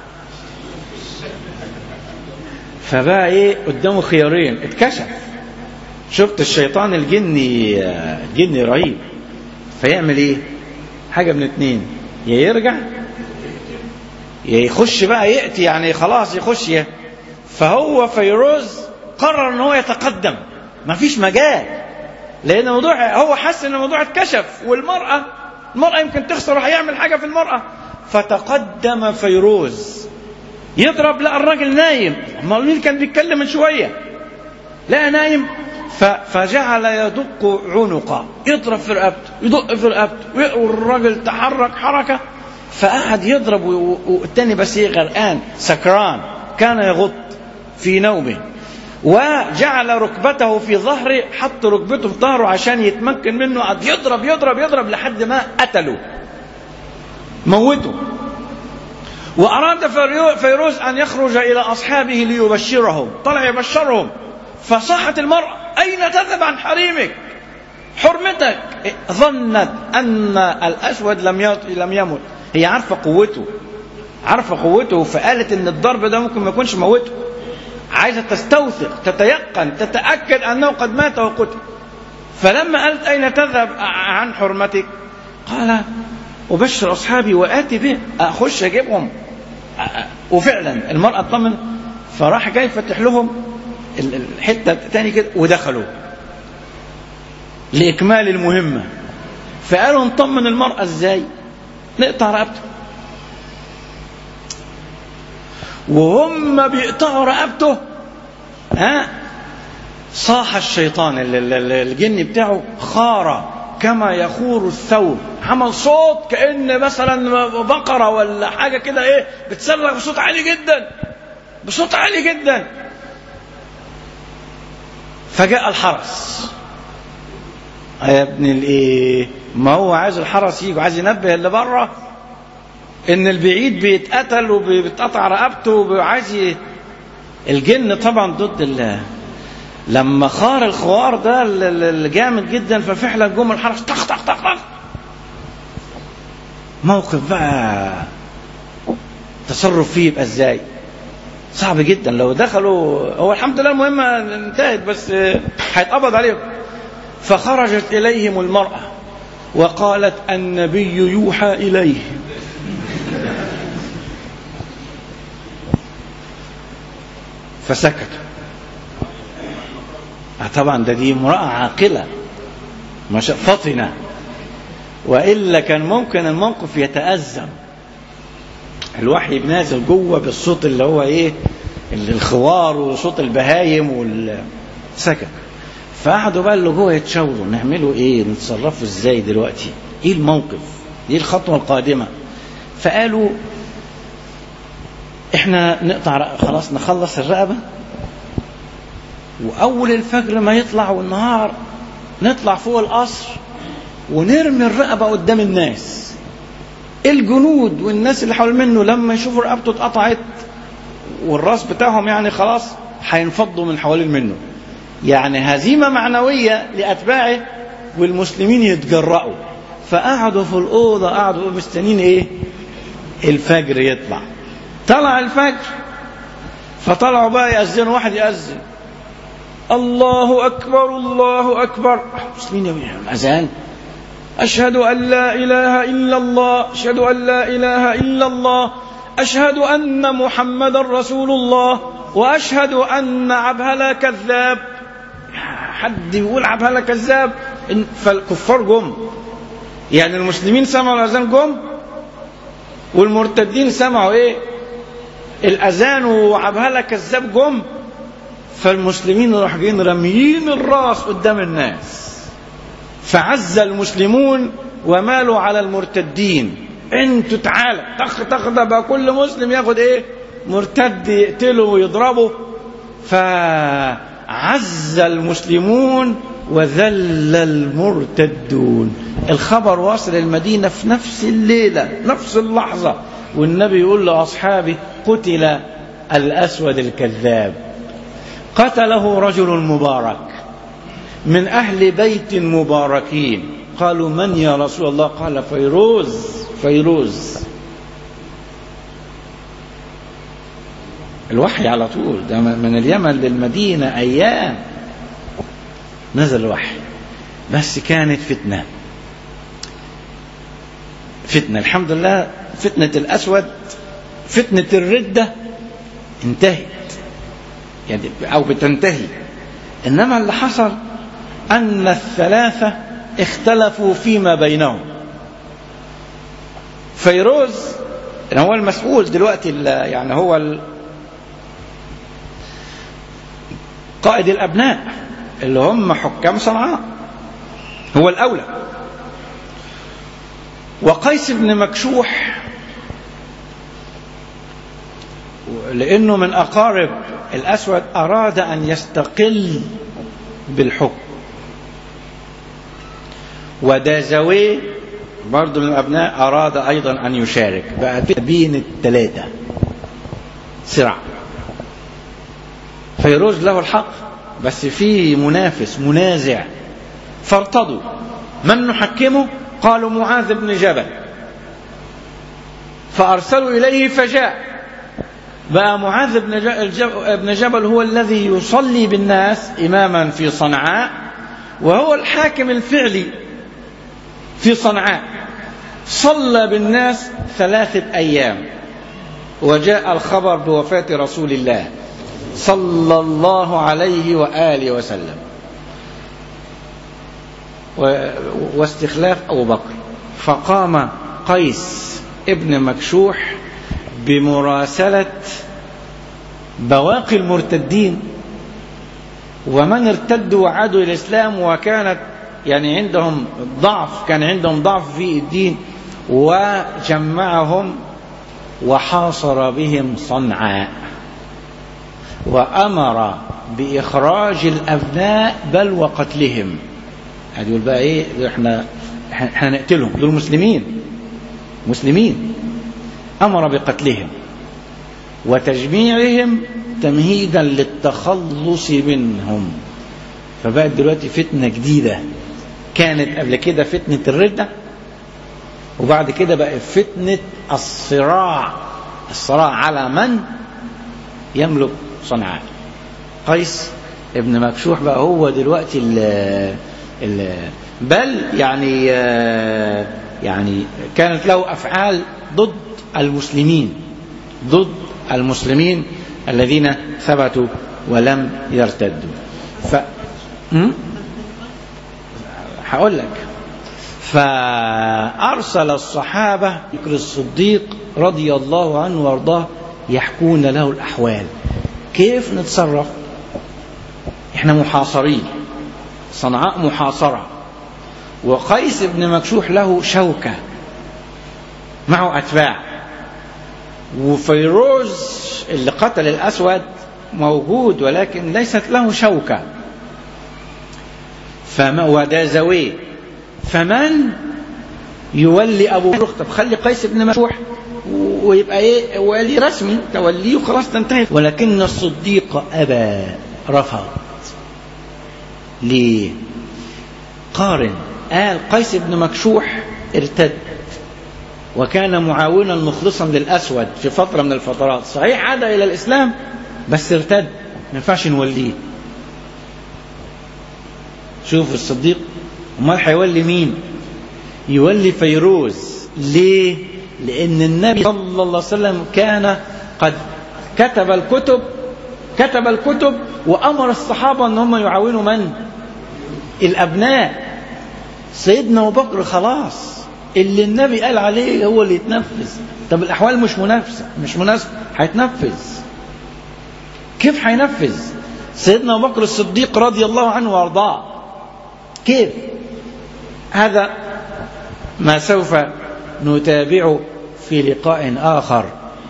فبقى ايه قدامه خيارين اتكشف شفت الشيطان الجني الجني رهيب فيعمل ايه حاجه من اتنين يا يرجع يا يخش بقى ياتي يعني خلاص يخش يه. فهو فيروز قرر ان هو يتقدم مفيش مجال لان الموضوع هو حس ان الموضوع اتكشف والمراه المرأة يمكن تخسر هيعمل حاجة في المرأة فتقدم فيروز يضرب لقى الراجل نايم امال مين كان بيتكلم من شوية لقى نايم فجعل يدق عنقه يضرب في رقبته يدق في رقبته والراجل تحرك حركة فقعد يضرب والتاني بس ايه غرقان سكران كان يغط في نومه وجعل ركبته في ظهره حط ركبته في ظهره عشان يتمكن منه قعد يضرب يضرب يضرب لحد ما قتله موته وأراد فيروز أن يخرج إلى أصحابه ليبشرهم طلع يبشرهم فصحت المرأة أين تذهب عن حريمك حرمتك ظنت أن الأسود لم يط- لم يمت هي عارفة قوته عارفة قوته فقالت إن الضرب ده ممكن ما يكونش موته عايزة تستوثق تتيقن تتأكد أنه قد مات وقتل فلما قالت أين تذهب عن حرمتك قال أبشر أصحابي وآتي به أخش أجيبهم وفعلا المرأة اطمن فراح جاي فتح لهم ال- الحتة تاني كده ودخلوا لإكمال المهمة فقالوا نطمن المرأة ازاي نقطع رقبته وهم بيقطعوا رقبته ها صاح الشيطان ال- ال- ال- الجن بتاعه خار كما يخور الثور عمل صوت كأن مثلا بقرة ولا حاجة كده ايه بتصرخ بصوت عالي جدا بصوت عالي جدا فجاء الحرس يا ابن الايه ما هو عايز الحرس يجي عايز ينبه اللي بره ان البعيد بيتقتل وبيتقطع رقبته وعايز ي... الجن طبعا ضد الله لما خار الخوار ده ال- ال- الجامد جدا ففعلا جم الحرس طخ طخ طخ طخ موقف بقى تصرف فيه يبقى ازاي صعب جدا لو دخلوا هو الحمد لله المهمة انتهت بس هيتقبض عليهم فخرجت إليهم المرأة وقالت النبي يوحى إليه فسكتوا آه طبعا ده دي امرأة عاقلة مش فطنة وإلا كان ممكن الموقف يتأزم الوحي بنازل جوه بالصوت اللي هو ايه اللي الخوار وصوت البهايم والسكت فقعدوا بقى اللي جوه يتشاوروا نعملوا ايه نتصرفوا ازاي دلوقتي ايه الموقف دي الخطوه القادمه فقالوا احنا نقطع رق- خلاص نخلص الرقبه واول الفجر ما يطلع والنهار نطلع فوق القصر ونرمي الرقبه قدام الناس الجنود والناس اللي حوالين منه لما يشوفوا رقبته اتقطعت والراس بتاعهم يعني خلاص هينفضوا من حوالين منه يعني هزيمة معنوية لأتباعه والمسلمين يتجرأوا فقعدوا في الأوضة قعدوا مستنين إيه الفجر يطلع طلع الفجر فطلعوا بقى يأذنوا واحد يأذن الله أكبر الله أكبر المسلمين يقولوا أذان أشهد أن لا إله إلا الله أشهد أن لا إله إلا الله أشهد أن محمد رسول الله وأشهد أن عبهلة كذاب حد يقول عبهلة كذاب إن- فالكفار جم يعني المسلمين سمعوا الأذان جم والمرتدين سمعوا إيه الأذان وعبهلة كذاب جم فالمسلمين راح جايين راميين الراس قدام الناس فعز المسلمون ومالوا على المرتدين انتوا تعالى تخ تخ ده بقى كل مسلم ياخد ايه مرتد يقتله ويضربه فعز المسلمون وذل المرتدون الخبر وصل المدينة في نفس الليلة نفس اللحظة والنبي يقول لأصحابه قتل الأسود الكذاب قتله رجل مبارك من أهل بيت مباركين قالوا من يا رسول الله قال فيروز فيروز الوحي على طول ده من اليمن للمدينة أيام نزل الوحي بس كانت فتنة فتنة الحمد لله فتنة الأسود فتنة الردة انتهت يعني أو بتنتهي إنما اللي حصل أن الثلاثة اختلفوا فيما بينهم فيروز هو المسؤول دلوقتي ال- يعني هو ال- قائد الأبناء اللي هم حكام صنعاء هو الأولى وقيس بن مكشوح لأنه من أقارب الأسود أراد أن يستقل بالحكم ودازويه برضه من الأبناء أراد أيضا أن يشارك بقى بين الثلاثة صراع فيروز له الحق بس في منافس منازع فارتضوا من نحكمه قالوا معاذ بن جبل فأرسلوا إليه فجاء بقى معاذ بن ج- بن جبل هو الذي يصلي بالناس إماما في صنعاء وهو الحاكم الفعلي في صنعاء صلى بالناس ثلاثة أيام وجاء الخبر بوفاة رسول الله صلى الله عليه وآله وسلم و- واستخلاف أبو بكر فقام قيس ابن مكشوح بمراسلة بواقي المرتدين ومن ارتدوا وعادوا إلى الإسلام وكانت يعني عندهم ضعف كان عندهم ضعف في الدين وجمعهم وحاصر بهم صنعاء وأمر بإخراج الأبناء بل وقتلهم هتقول بقى إيه إحنا إحنا نقتلهم دول مسلمين مسلمين أمر بقتلهم وتجميعهم تمهيدا للتخلص منهم فبقت دلوقتي فتنة جديدة كانت قبل كده فتنة الردة وبعد كده بقى فتنة الصراع الصراع على من يملك صنعاء قيس ابن مكشوح بقى هو دلوقتي ال ال بل يعني يعني كانت له أفعال ضد المسلمين ضد المسلمين الذين ثبتوا ولم يرتدوا ف م? هقول لك فأرسل الصحابة بكر الصديق رضي الله عنه وارضاه يحكون له الأحوال كيف نتصرف احنا محاصرين صنعاء محاصرة وقيس بن مكشوح له شوكة معه أتباع وفيروز اللي قتل الأسود موجود ولكن ليست له شوكة فما وده زويه فمن يولي أبو بكر طب خلي قيس بن مكشوح ويبقى ايه ولي رسمي توليه وخلاص تنتهي ولكن الصديق أبى رفض ليه قارن قال قيس بن مكشوح ارتد وكان معاونا مخلصا للأسود في فترة من الفترات صحيح عاد إلى الإسلام بس ارتد ما ينفعش نوليه شوف الصديق امال هيولي مين يولي فيروز ليه لأن النبي صلى الله عليه وسلم كان قد كتب الكتب كتب الكتب وأمر الصحابة أن هم يعاونوا من الأبناء سيدنا أبو بكر خلاص اللي النبي قال عليه هو اللي يتنفذ طب الأحوال مش منافسة مش مناسبة هيتنفذ كيف هينفذ سيدنا أبو بكر الصديق رضي الله عنه وأرضاه كيف هذا ما سوف نتابعه في لقاء آخر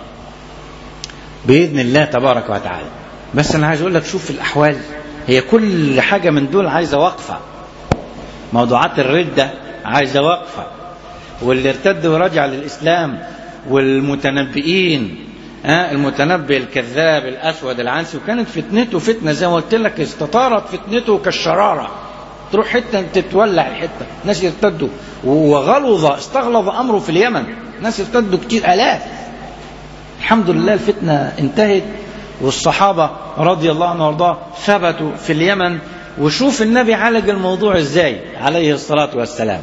بإذن الله تبارك وتعالى بس أنا عايز أقول لك شوف الأحوال هي كل حاجة من دول عايزة وقفة موضوعات الردة عايزة وقفة واللي ارتد ورجع للإسلام والمتنبئين ها المتنبئ الكذاب الأسود العنسي وكانت فتنته فتنة زي ما قلت لك استطارت فتنته كالشرارة تروح حتة تتولع الحتة ناس يرتدوا وغلظ استغلظ أمره في اليمن ناس يرتدوا كتير آلاف الحمد لله الفتنة انتهت والصحابة رضي الله عنهم وارضاه ثبتوا في اليمن وشوف النبي عالج الموضوع ازاي عليه الصلاة والسلام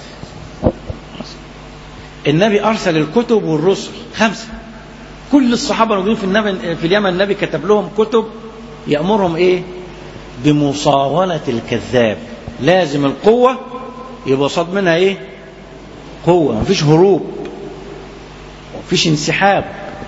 النبي أرسل الكتب والرسل خمسة كل الصحابة الموجودين في, النبي في اليمن النبي كتب لهم كتب يأمرهم إيه بمصاولة الكذاب لازم القوة يبقى صاد منها إيه قوة مفيش هروب مفيش انسحاب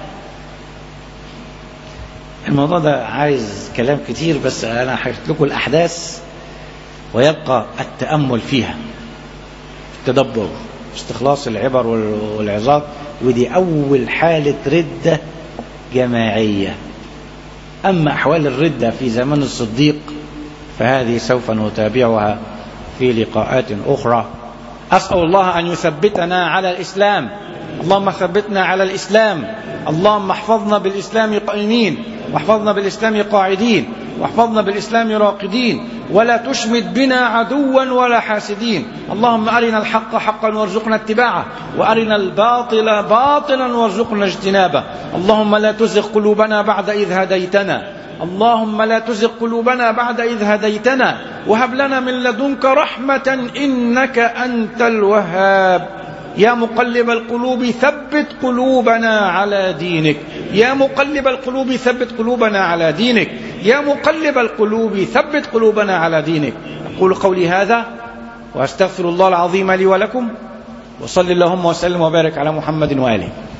الموضوع ده عايز كلام كتير بس أنا حكيت لكم الأحداث ويبقى التأمل فيها التدبر استخلاص العبر والعظات ودي أول حالة ردة جماعية أما أحوال الردة في زمن الصديق فهذه سوف نتابعها في لقاءات أخرى أسأل الله أن يثبتنا على الإسلام اللهم ثبتنا على الإسلام اللهم احفظنا بالإسلام قائمين واحفظنا بالإسلام قاعدين واحفظنا بالإسلام راقدين ولا تشمت بنا عدوا ولا حاسدين اللهم أرنا الحق حقا وارزقنا اتباعه وأرنا الباطل باطلا وارزقنا اجتنابه اللهم لا تزغ قلوبنا بعد إذ هديتنا اللهم لا تزغ قلوبنا بعد إذ هديتنا وهب لنا من لدنك رحمة إنك أنت الوهاب يا مقلب القلوب ثبت قلوبنا على دينك يا مقلب القلوب ثبت قلوبنا على دينك يا مقلب القلوب ثبت قلوبنا على دينك أقول قولي هذا وأستغفر الله العظيم لي ولكم وصل اللهم وسلم وبارك على محمد وآله